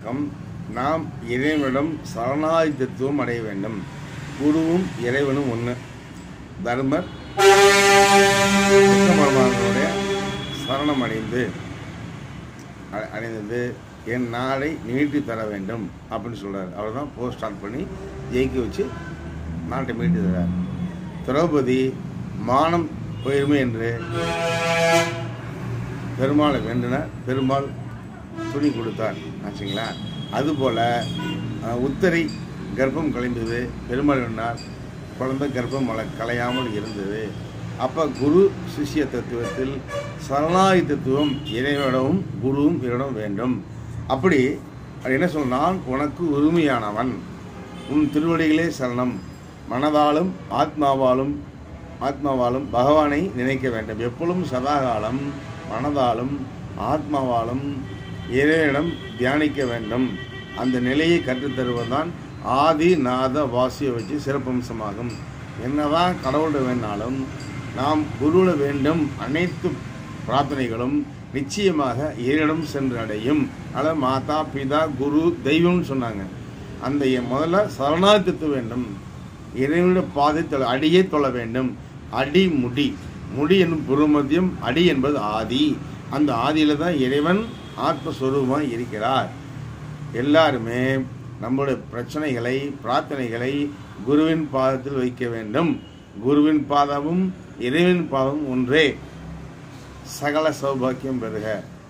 come நாம் இறைவனிடம் சரணாதித்துவம் அடைய வேண்டும் குருவும் இறைவனும் ஒன்று தர்மர் கிருஷ்ண பரமாத்மனுடைய சரணம் அடைந்து அ- அடைந்தது என் நாளை நீட்டி தர வேண்டும் அப்படின்னு சொல்றாரு அவர் தான் போஸ்ட் ஸ்டார்ட் பண்ணி ஜெயிக்க வச்சு நாட்டை மீட்டு தர்றார் திரௌபதி மானம் உயர்மை என்று பெருமாளை வேண்டினார் பெருமாள் துணி கொடுத்தார் ஆச்சுங்களா அதுபோல் அஹ், உத்தரை கர்ப்பம் கலைந்தது பெருமாள் வேண்டார் குழந்தை கர்ப்பம் மல கலையாமல் இருந்தது அப்போ குரு சிஷ்ய தத்துவத்தில் சரணாகி தத்துவம் இறைவனிடமும் குருவும் இவரிடம் வேண்டும் அப்படி அது என்ன சொல் நான் உனக்கு உரிமையானவன் உன் திருவடிகளே சரணம் மனதாலும் ஆத்மாவாலும் ஆத்மாவாலும் பகவானை நினைக்க வேண்டும் எப்பொழுதும் சதாகாலம் மனதாலும் ஆத்மாவாலும் இறைவனிடம் தியானிக்க வேண்டும் அந்த நிலையை கற்றுத்தருவதுதான் ஆதி நாத வாசிய வச்சு சிறப்பம்சமாகும் என்னதான் கடவுளை வேணாலும் நாம் குருள வேண்டும் அனைத்து பிரார்த்தனைகளும் நிச்சயமாக இறையிடம் சென்று அடையும் அத மாதா பிதா குரு தெய்வம்னு சொன்னாங்க அந்த எ- முதல்ல சரணாகத்து வேண்டும் இறைவனுடைய பாதை தொழ அடியே தொழ வேண்டும் அடி முடி முடி என்னும் புருமத்தியம் அடி என்பது ஆதி அந்த ஆதியில தான் இறைவன் ஆத்மஸ்வரூபமாக இருக்கிறார் எல்லாருமே நம்முடைய பிரச்சனைகளை பிரார்த்தனைகளை குருவின் பாதத்தில் வைக்க வேண்டும் குருவின் பாதமும் இறைவன் பாதமும் ஒன்றே சகல சௌபாக்கியம் பெறுக